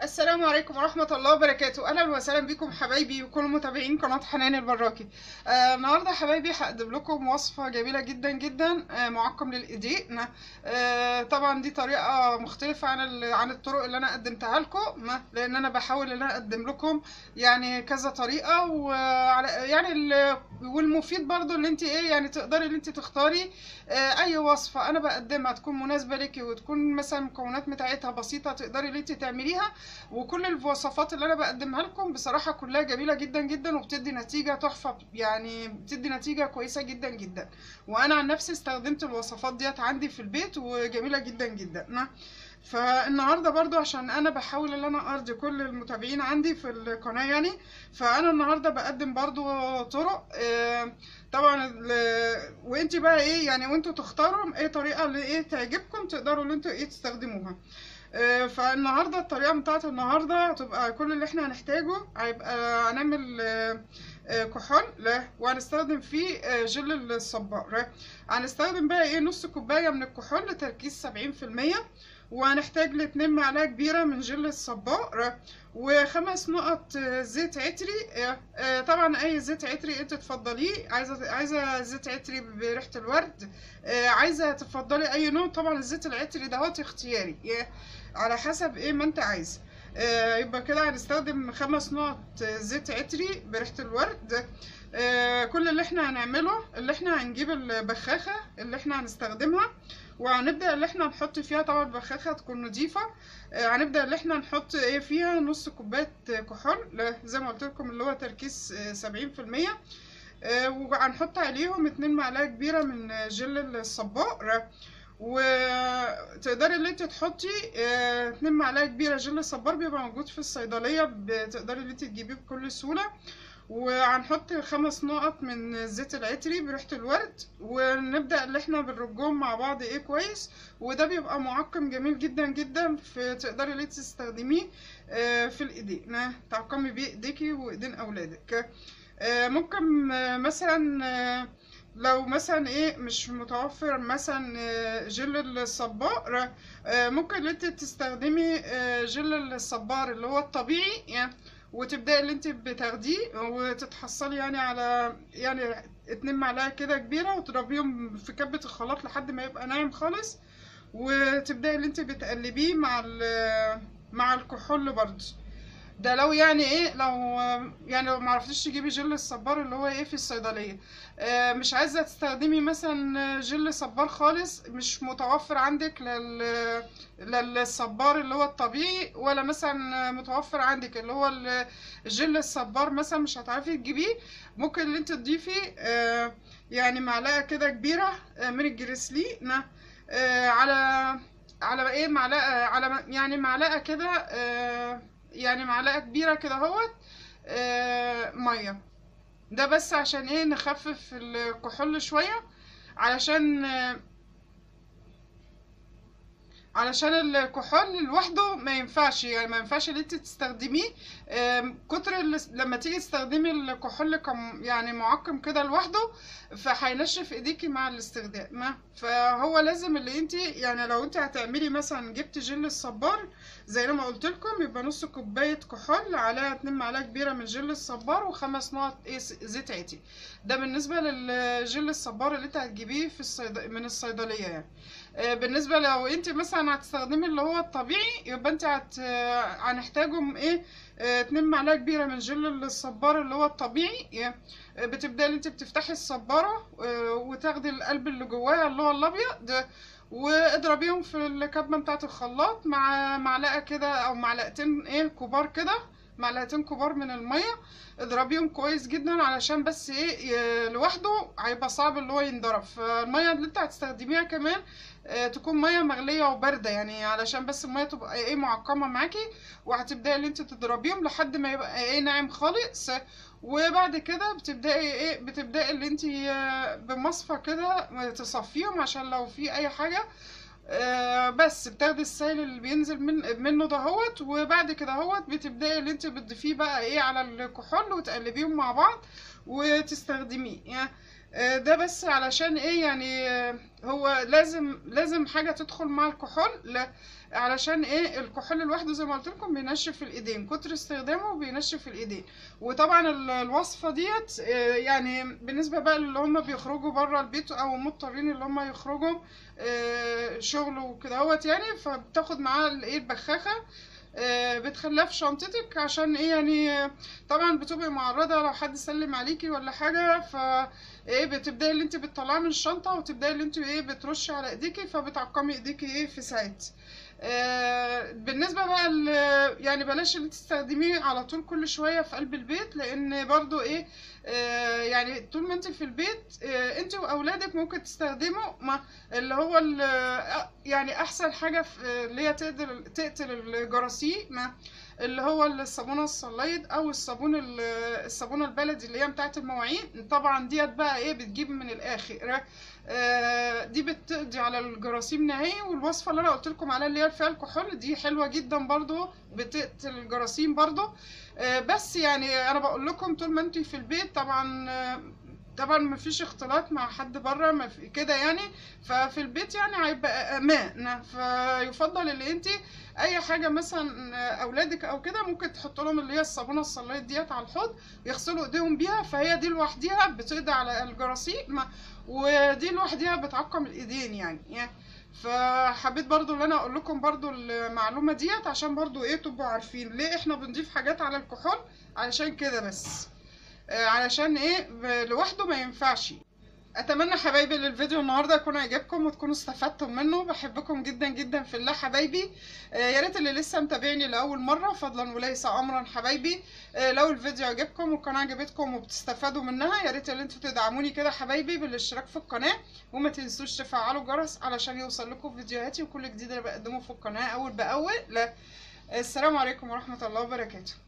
السلام عليكم ورحمة الله وبركاته أهلا وسهلا بكم حبايبي وكل متابعين قناة حنان البراكي آه النهاردة حبايبي هقدم لكم وصفة جميلة جدا جدا آه معقم للإيدين آه طبعا دي طريقة مختلفة عن ال- عن الطرق اللي أنا قدمتها لكم لأن أنا بحاول إن أنا أقدم لكم يعني كذا طريقة وعلى يعني ال- والمفيد برضو اللي انت ايه يعني تقدري ان انت تختاري آه اي وصفة انا بقدمها تكون مناسبة ليكي وتكون مثلا المكونات بتاعتها بسيطة تقدري ان انت تعمليها وكل الوصفات اللي انا بقدمها لكم بصراحة كلها جميلة جدا جدا وبتدي نتيجة تحفة يعني بتدي نتيجة كويسة جدا جدا وانا عن نفسي استخدمت الوصفات ديت عندي في البيت وجميلة جدا جدا نعم. فالنهارده برضو عشان انا بحاول ان انا ارضي كل المتابعين عندي في القناه يعني فانا النهارده بقدم برضو طرق آه، طبعا ال- وانت بقى ايه يعني وانتوا تختاروا ايه طريقه اللي ايه تعجبكم تقدروا ان انتوا ايه تستخدموها آه، فالنهارده الطريقه بتاعت النهارده هتبقى كل اللي احنا هنحتاجه هيبقى هنعمل آه، آه، كحول لا وهنستخدم فيه آه، جل الصبار هنستخدم بقى ايه نص كوبايه من الكحول لتركيز سبعين في المية وهنحتاج لاتنين معلقه كبيره من جل الصبار وخمس نقط آه، زيت عطري آه، آه، طبعا اي زيت عطري انت تفضليه عايزه عايزه زيت عطري بريحه الورد آه، عايزه تفضلي اي نوع طبعا الزيت العطري دهوت اختياري آه، على حسب ايه ما انت عايزه آه، يبقى كده هنستخدم خمس نقط زيت عطري بريحه الورد آه، كل اللي احنا هنعمله اللي احنا هنجيب البخاخه اللي احنا هنستخدمها وهنبدا اللي احنا نحط فيها طبعا البخاخه تكون نضيفه آه، هنبدا اللي احنا نحط ايه فيها نص كوبايه كحول لا، زي ما قلت لكم اللي هو تركيز سبعين في المية وهنحط عليهم اتنين معلقه كبيره من جل الصبار وتقدري اللي انت تحطي اه، اتنين معلقه كبيره جل صبار بيبقى موجود في الصيدليه بتقدري اللي انت تجيبيه بكل سهوله وهنحط خمس نقط من زيت العطري بريحة الورد ونبدأ اللي احنا بنرجهم مع بعض ايه كويس وده بيبقى معقم جميل جدا جدا في تقدري اللي تستخدميه اه، في الايدين اه، تعقمي بيه ايديكي وايدين اولادك اه، ممكن اه، مثلا اه، لو مثلا ايه مش متوفر مثلا اه، جل الصبار اه، ممكن اللي انت تستخدمي اه، جل الصبار اللي هو الطبيعي يعني وتبداي اللي انت بتاخديه وتتحصلي يعني على يعني اتنين معلقه كده كبيره وتضربيهم في كبه الخلاط لحد ما يبقى ناعم خالص وتبداي اللي انت بتقلبيه مع ال- مع الكحول برضه ده لو يعني ايه لو يعني لو معرفتيش تجيبي جل الصبار اللي هو ايه في الصيدليه آه، مش عايزه تستخدمي مثلا جل صبار خالص مش متوفر عندك لل للصبار اللي هو الطبيعي ولا مثلا متوفر عندك اللي هو ال- الجل الصبار مثلا مش هتعرفي تجيبيه ممكن اللي انت تضيفي آه، يعني معلقه كده كبيره آه، من الجريسلين آه، على على ايه معلقه على يعني معلقه كده آه، يعني معلقه كبيره كده اهوت آه، ميه ده بس عشان ايه نخفف الكحول شويه علشان آه، علشان الكحول لوحده ما ينفعش يعني ما ينفعش ان انت تستخدميه آم، كتر ال- لما تيجي تستخدمي الكحول كم يعني معقم كده لوحده فهينشف ايديكي مع الاستخدام ما فهو لازم اللي انت يعني لو انت هتعملي مثلا جبت جل الصبار زي ما قلت لكم يبقى نص كوبايه كحول عليها اتنين معلقه كبيره من جل الصبار وخمس نقط ايه س- زيت عادي ده بالنسبه للجل الصبار اللي انت هتجيبيه في الصيد... من الصيدليه يعني آه، بالنسبة لو انت مثلا هتستخدمي اللي هو الطبيعي يبقى انت هت... آه، هنحتاجهم ايه آه، اتنين معلقة كبيرة من جل الصبار اللي هو الطبيعي آه، بتبدأي اللي انت بتفتحي الصبارة آه، وتاخدي القلب اللي جواها اللي هو الابيض آه، واضربيهم في الكبة بتاعة الخلاط مع معلقة كده او معلقتين ايه كبار كده معلقتين كبار من المية اضربيهم كويس جدا علشان بس ايه ي- لوحده هيبقى صعب اللي هو ينضرب فالمية اللي انت هتستخدميها كمان آه، تكون ميه مغليه وبارده يعني علشان بس الميه تبقى ايه معقمه معاكي وهتبداي اللي انت تضربيهم لحد ما يبقى ايه ناعم خالص وبعد كده بتبداي ايه بتبداي اللي انت آه، بمصفى كده تصفيهم عشان لو في اي حاجه آه، بس بتاخدي السائل اللي بينزل من منه دهوت وبعد كده هوت بتبداي اللي انت بتضيفيه بقى ايه على الكحول وتقلبيهم مع بعض وتستخدميه يعني آه، ده بس علشان ايه يعني آه، هو لازم لازم حاجة تدخل مع الكحول لا علشان ايه الكحول لوحده زي ما قلت لكم بينشف الايدين كتر استخدامه بينشف الايدين وطبعا ال- الوصفة ديت آه، يعني بالنسبة بقى اللي هم بيخرجوا بره البيت او مضطرين اللي هم يخرجوا آه، شغل وكده هوت يعني فبتاخد معاها الايه البخاخة آه، بتخليها في شنطتك عشان ايه يعني آه، طبعا بتبقي معرضة لو حد سلم عليكي ولا حاجة ف ايه بتبداي اللي انت بتطلعي من الشنطة وتبداي اللي انت ايه بترشي على ايديكي فبتعقمي ايديكي ايه في ساعات آه بالنسبة بقى ل- يعني بلاش اللي تستخدميه على طول كل شوية في قلب البيت لان برضو ايه آه يعني طول ما انت في البيت آه انت واولادك ممكن تستخدموا ما اللي هو ال- آه، يعني احسن حاجة في اللي هي تقدر تقتل الجراثيم اللي هو الصابونة الصلايد او الصابون ال- الصابونة البلدي اللي هي بتاعة المواعين طبعا ديت بقى ايه بتجيب من الاخر آه، دي بتقضي على الجراثيم نهائي والوصفة اللي انا قلت لكم عليها اللي هي فيها الكحول دي حلوة جدا برضو بتقتل الجراثيم برضو آه، بس يعني انا بقول لكم طول ما انتوا في البيت طبعا آه، طبعا مفيش اختلاط مع حد بره ما في كده يعني ففي البيت يعني هيبقى امان فيفضل اللي انت اي حاجه مثلا اولادك او كده ممكن تحط لهم اللي هي الصابونه الصلايد ديت على الحوض يغسلوا ايديهم بيها فهي دي لوحديها بتقضي على الجراثيم ودي لوحديها بتعقم الايدين يعني, يعني فحبيت برضو ان انا اقول لكم برضو المعلومه ديت عشان برضو ايه تبقوا عارفين ليه احنا بنضيف حاجات على الكحول علشان كده بس آه، علشان ايه ب- لوحده ما ينفعش اتمنى حبايبي ان الفيديو النهارده يكون عجبكم وتكونوا استفدتم منه بحبكم جدا جدا في الله حبايبي آه، يا ريت اللي لسه متابعني لاول مره فضلا وليس امرا حبايبي آه، لو الفيديو عجبكم والقناه عجبتكم وبتستفادوا منها يا ريت اللي انتوا تدعموني كده حبايبي بالاشتراك في القناه وما تنسوش تفعلوا الجرس علشان يوصل لكم فيديوهاتي وكل جديد اللي بقدمه في القناه اول باول لا السلام عليكم ورحمه الله وبركاته